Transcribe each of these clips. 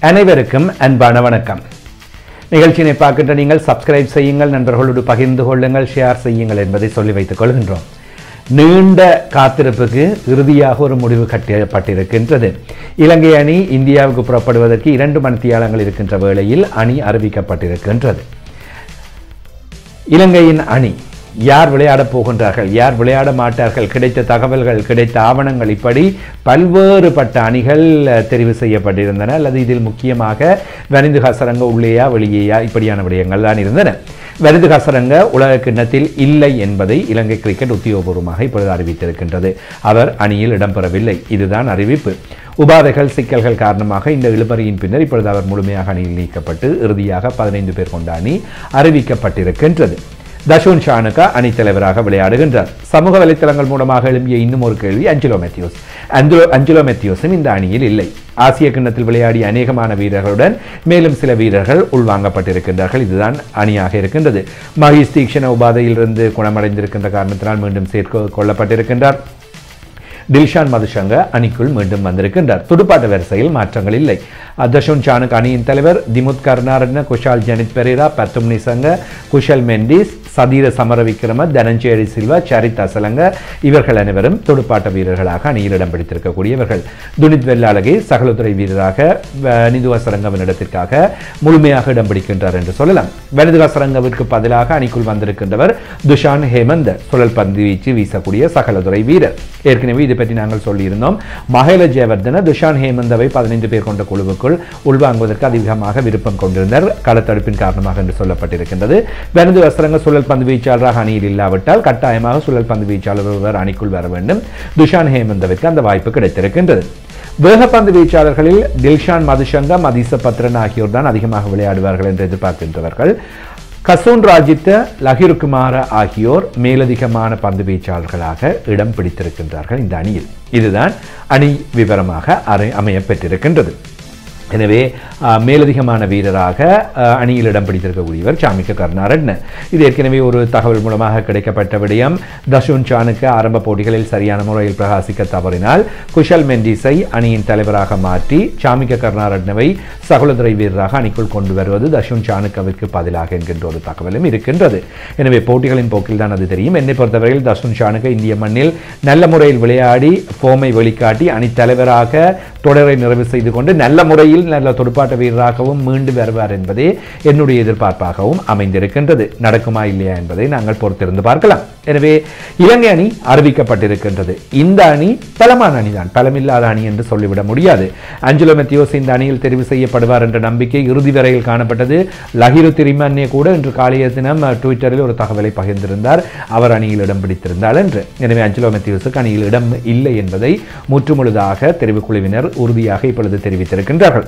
அனைவருக்கும் அன்பான வணக்கம் நிகழ்ச்சியினை பார்க்கின்ற நீங்கள் சப்ஸ்கிரைப் செய்யுங்கள் நண்பர்களோடு பகிர்ந்து கொள்ளுங்கள் ஷேர் செய்யுங்கள் என்பதை சொல்லி வைத்துக் கொள்கின்றோம் நீண்ட காத்திருப்புக்கு இறுதியாக ஒரு முடிவு கட்டப்பட்டிருக்கின்றது இலங்கை அணி இந்தியாவுக்கு புறப்படுவதற்கு இரண்டு மணித்தியாலங்கள் இருக்கின்ற வேளையில் அணி அறிவிக்கப்பட்டிருக்கின்றது இலங்கையின் அணி யார் விளையாடப் போகின்றார்கள் யார் விளையாட மாட்டார்கள் கிடைத்த தகவல்கள் கிடைத்த ஆவணங்கள் இப்படி பல்வேறுபட்ட அணிகள் அஹ், தெரிவு செய்யப்பட்டிருந்தன அல்லது இதில் முக்கியமாக வனிந்து ஹசரங்க உள்ளேயா வெளியேயா இப்படியான விடயங்கள் தான் இருந்தன வனிந்து ஹசரங்க உலக கிண்ணத்தில் இல்லை என்பதை இலங்கை கிரிக்கெட் உத்தியோகபூர்வமாக இப்பொழுது அறிவித்திருக்கின்றது அவர் அணியில் இடம்பெறவில்லை இதுதான் அறிவிப்பு உபாதைகள் சிக்கல்கள் காரணமாக இந்த இழுபறியின் பின்னர் இப்பொழுது அவர் முழுமையாக அணியில் நீக்கப்பட்டு இறுதியாக பதினைந்து பேர் கொண்ட அணி அறிவிக்கப்பட்டிருக்கின்றது தஷோன் ஷானுகா அணித்தலைவராக விளையாடுகின்றார் சமூக வலைத்தளங்கள் மூலமாக எழும்பிய இன்னும் ஒரு கேள்வி அஞ்சலோ மெத்தியோஸ் அஞ்சலோ அஞ்சலோ மெத்தியோஸும் இந்த அணியில் இல்லை ஆசிய கிண்ணத்தில் விளையாடிய அநேகமான வீரர்களுடன் மேலும் சில வீரர்கள் உள்வாங்கப்பட்டிருக்கின்றார்கள் இதுதான் அணியாக இருக்கின்றது மஹீஷ் தீக்ஷண உபாதையிலிருந்து குணமடைந்திருக்கின்ற காரணத்தினால் மீண்டும் சேர்க்க கொள்ளப்பட்டிருக்கின்றார் தில்ஷான் மதுஷங்க அணிக்குள் மீண்டும் வந்திருக்கின்றார் துடுப்பாட்ட வரிசையில் மாற்றங்கள் இல்லை தஷோன் சானுக் அணியின் தலைவர் திமுத் கருணாரட்ன குஷால் ஜனித் பெரேரா பத்தும் நிசங்க குஷல் மெண்டிஸ் சதீர சமரவிக்ரம தனஞ்சேரி சில்வா சரித் அசலங்க இவர்கள் அனைவரும் துடுப்பாட்ட வீரர்களாக அணியில் இடம் பிடித்திருக்கக்கூடியவர்கள் துனித் வெள்ளாளகை சகலத்துறை வீரராக வனிதுவசரங்கவின் இடத்திற்காக முழுமையாக இடம் பிடிக்கின்றார் என்று சொல்லலாம் வனிதுவசரங்கவிற்கு பதிலாக அணிக்குள் வந்திருக்கின்றவர் துஷான் ஹேமந்த் சுழல் பந்து வீச்சு வீசக்கூடிய சகலதுறை வீரர் ஏற்கனவே இது பற்றி நாங்கள் சொல்லியிருந்தோம் மகேல ஜெயவர்தன துஷான் ஹேமந்தவை பதினைந்து பேர் கொண்ட குழுவுக்குள் உள்வாங்குவதற்கு அதிகமாக விருப்பம் கொண்டிருந்தார் களத்தடுப்பின் காரணமாக என்று சொல்லப்பட்டிருக்கின்றது வெனது வசரங்க சுழல் பந்து வீச்சாளராக அணியில் இல்லாவிட்டால் கட்டாயமாக சுழல் பந்து வீச்சாளர் ஒருவர் அணிக்குள் வர வேண்டும் துஷான் ஹேமந்தவிற்கு அந்த வாய்ப்பு கிடைத்திருக்கின்றது வேகப்பந்து வீச்சாளர்களில் தில்ஷான் மதுஷங்க மதிச பத்ரன் ஆகியோர் தான் அதிகமாக விளையாடுவார்கள் என்று எதிர்பார்க்கின்றவர்கள் கசோன் ராஜித்த லஹிருக்குமார ஆகியோர் மேலதிகமான பந்து வீச்சாளர்களாக இடம் பிடித்திருக்கின்றார்கள் இந்த அணியில் இதுதான் அணி விவரமாக அறை அமையப் பெற்றிருக்கின்றது எனவே அஹ், மேலதிகமான வீரராக அஹ், அணியில் இடம் பிடித்திருக்கக்கூடியவர் சாமிக்க கருணாரட்ன இது ஏற்கனவே ஒரு தகவல் மூலமாக கிடைக்கப்பட்ட விடயம் தஷுன் சானுக்கு ஆரம்ப போட்டிகளில் சரியான முறையில் பிரகாசிக்க தவறினால் குஷல் மெண்டிஸை அணியின் தலைவராக மாற்றி சாமிக்க கருணாரட்னவை சகோதரை வீரராக அணிக்குள் கொண்டு வருவது தஷுன் சானுக்கவிற்கு பதிலாக என்கின்ற ஒரு தகவலும் இருக்கின்றது எனவே போட்டிகளின் போக்கில் தான் அது தெரியும் என்னை பொறுத்தவரையில் தஷுன் சானுக்க இந்திய மண்ணில் நல்ல முறையில் விளையாடி ஃபோமை வெளிக்காட்டி அணித் தலைவராக தொடரை நிறைவு செய்து கொண்டு நல்ல முறையில் நல்ல துடுப்பாட்ட வீரராகவும் மீண்டு வருவார் என்பதே என்னுடைய எதிர்பார்ப்பாகவும் அமைந்திருக்கின்றது நடக்குமா இல்லையா என்பதை நாங்கள் பொறுத்திருந்து பார்க்கலாம் எனவே இலங்கை அணி அறிவிக்கப்பட்டிருக்கின்றது இந்த அணி பலமான அணிதான் பலமில்லாத அணி என்று சொல்லிவிட முடியாது அஞ்சலோ மெத்தியோஸ் இந்த அணியில் தெரிவு செய்யப்படுவார் என்ற நம்பிக்கை இறுதி வரையில் காணப்பட்டது லஹிரு திரிமன்னே கூட இன்று காலைய தினம் அஹ், ட்விட்டரில் ஒரு தகவலை பகிர்ந்திருந்தார் அவர் அணியில் இடம் பிடித்திருந்தார் என்று எனவே அஞ்சலோ மெத்தியோஸுக்கு அணியில் இடம் இல்லை என்பதை முற்றுமுழுதாக தெரிவுக்குழுவினர் உறுதியாக இப்பொழுது தெரிவித்திருக்கின்றார்கள்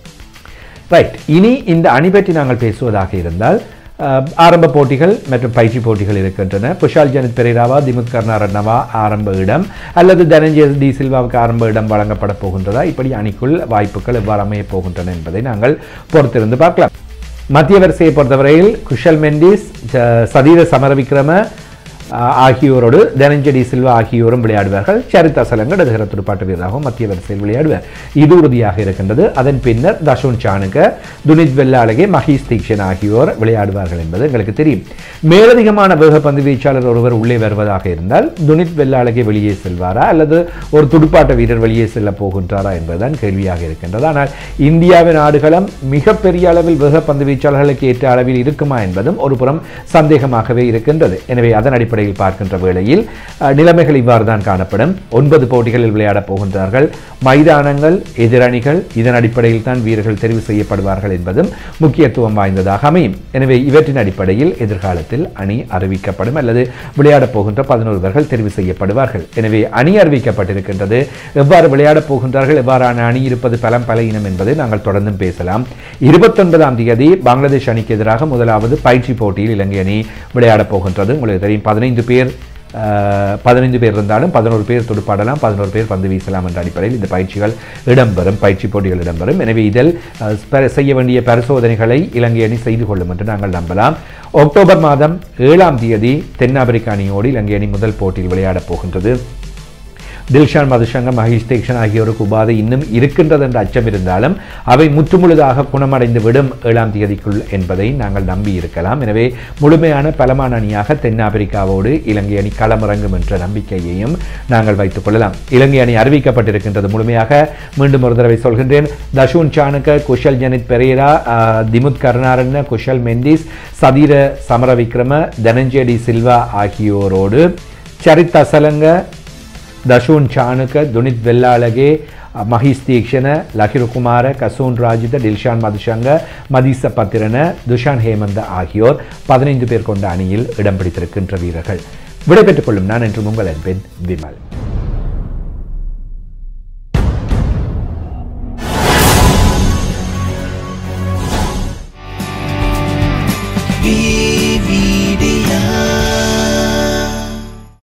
ரைட் இனி இந்த அணி பற்றி நாங்கள் பேசுவதாக இருந்தால் அஹ், ஆரம்ப போட்டிகள் மற்றும் பயிற்சி போட்டிகள் இருக்கின்றன குஷால் ஜனித் பெரேராவா திமுத் கர்ணாரட்னவா ஆரம்ப இடம் அல்லது தனஞ்சய டி சில்வாவுக்கு ஆரம்ப இடம் வழங்கப்பட போகின்றதா இப்படி அணிக்குள் வாய்ப்புகள் எவ்வாறு அமையப் போகின்றன என்பதை நாங்கள் பொறுத்திருந்து பார்க்கலாம் மத்திய வரிசையை பொறுத்தவரையில் குஷல் மெண்டிஸ் ஜ- சதீர சமரவிக்ரம ஆஹ் ஆகியோரோடு தனஞ்சடி சில்வா ஆகியோரும் விளையாடுவார்கள் சரித் அசலங்க நடுகர துடுப்பாட்ட வீரராகவும் மத்திய வரிசையில் விளையாடுவார் இது உறுதியாக இருக்கின்றது அதன் பின்னர் தஷோன் சானுக்க துனித் வெள்ளாளகே மஹீஷ் தீக்ஷன் ஆகியோர் விளையாடுவார்கள் என்பது எங்களுக்கு தெரியும் மேலதிகமான வேகப்பந்து வீச்சாளர் ஒருவர் உள்ளே வருவதாக இருந்தால் துனித் வெள்ளாளகே வெளியே செல்வாரா அல்லது ஒரு துடுப்பாட்ட வீரர் வெளியே செல்ல போகின்றாரா என்பதுதான் கேள்வியாக இருக்கின்றது ஆனால் இந்தியாவின் ஆடுகளம் மிகப்பெரிய அளவில் வேகப்பந்து வீச்சாளர்களுக்கு ஏற்ற அளவில் இருக்குமா என்பதும் ஒரு புறம் சந்தேகமாகவே இருக்கின்றது எனவே அதன் அடிப்படையில் பார்க்கின்ற வேளையில் அஹ், நிலைமைகள் இவ்வாறு தான் காணப்படும் ஒன்பது போட்டிகளில் விளையாடப் போகின்றார்கள் மைதானங்கள் எதிரணிகள் இதன் அடிப்படையில் தான் வீரர்கள் தெரிவு செய்யப்படுவார்கள் என்பதும் முக்கியத்துவம் வாய்ந்ததாக அமையும் எனவே இவற்றின் அடிப்படையில் எதிர்காலத்தில் அணி அறிவிக்கப்படும் அல்லது விளையாடப் போகின்ற பதினோருவர்கள் தெரிவு செய்யப்படுவார்கள் எனவே அணி அறிவிக்கப்பட்டிருக்கின்றது எவ்வாறு விளையாடப் போகின்றார்கள் எவ்வாறான அணி இருப்பது பலம் பல இனம் என்பதை நாங்கள் தொடர்ந்தும் பேசலாம் இருபத்தொன்பதாம் தேதி பங்களாதேஷ் அணிக்கு எதிராக முதலாவது பயிற்சி போட்டியில் இலங்கை அணி விளையாடப் போகின்றது உங்களுக்கு தெரியும் பதினைந்து பேர் அஹ், பதினைந்து பேர் இருந்தாலும் பதினோரு பேர் துடுப்பாடலாம் பதினோரு பேர் பந்து வீசலாம் என்ற அடிப்படையில் இந்த பயிற்சிகள் இடம்பெறும் பயிற்சி போட்டிகள் இடம்பெறும் எனவே இதில் அஹ், பெற- செய்ய வேண்டிய பரிசோதனைகளை இலங்கை அணி செய்து கொள்ளும் என்று நாங்கள் நம்பலாம் அக்டோபர் மாதம் ஏழாம் தேதி தென்னாப்பிரிக்க அணியோடு இலங்கை அணி முதல் போட்டியில் விளையாடப் போகின்றது தில்ஷான் மதுசங்க மகேஷ் தீக்ஷன் ஆகியோருக்கு உபாதை இன்னும் இருக்கின்றது என்ற அச்சம் இருந்தாலும் அவை முற்றுமுழுதாக குணமடைந்து விடும் ஏழாம் தேதிக்குள் என்பதை நாங்கள் நம்பி இருக்கலாம் எனவே முழுமையான பலமான அணியாக தென்னாப்பிரிக்காவோடு இலங்கை அணி களமிறங்கும் என்ற நம்பிக்கையையும் நாங்கள் வைத்துக் கொள்ளலாம் இலங்கை அணி அறிவிக்கப்பட்டிருக்கின்றது முழுமையாக மீண்டும் ஒரு தடவை சொல்கின்றேன் தஷூன் சாணுக்க குஷல் ஜனித் பெரேரா ஆஹ், திமுத் கருணாரண்ண குஷல் மெண்டிஸ் சதீர சமரவிக்ரம தனஞ்சேடி சில்வா ஆகியோரோடு சரித் அசலங்க ದಶೂನ್ ಚಾಣಕ ದುನಿತ್ ವೆಲ್ಲಾಳಗೆ ಮಹೀಶ್ ತೀಕ್ಷಣ ಲಹಿರುಕುಮಾರ ಕಸೂನ್ ರಾಜಿத டில்ஷான் மதுஷங்க மதிச பத்திரன துஷான் ஹேமந்த ஆகியோர் பதினைந்து பேர் கொண்ட அணியில் இடம் பிடித்திருக்கின்ற வீரர்கள் விடைபெற்றுக் கொள்ளும் நான் என்று உங்கள் அன்பின் விமல்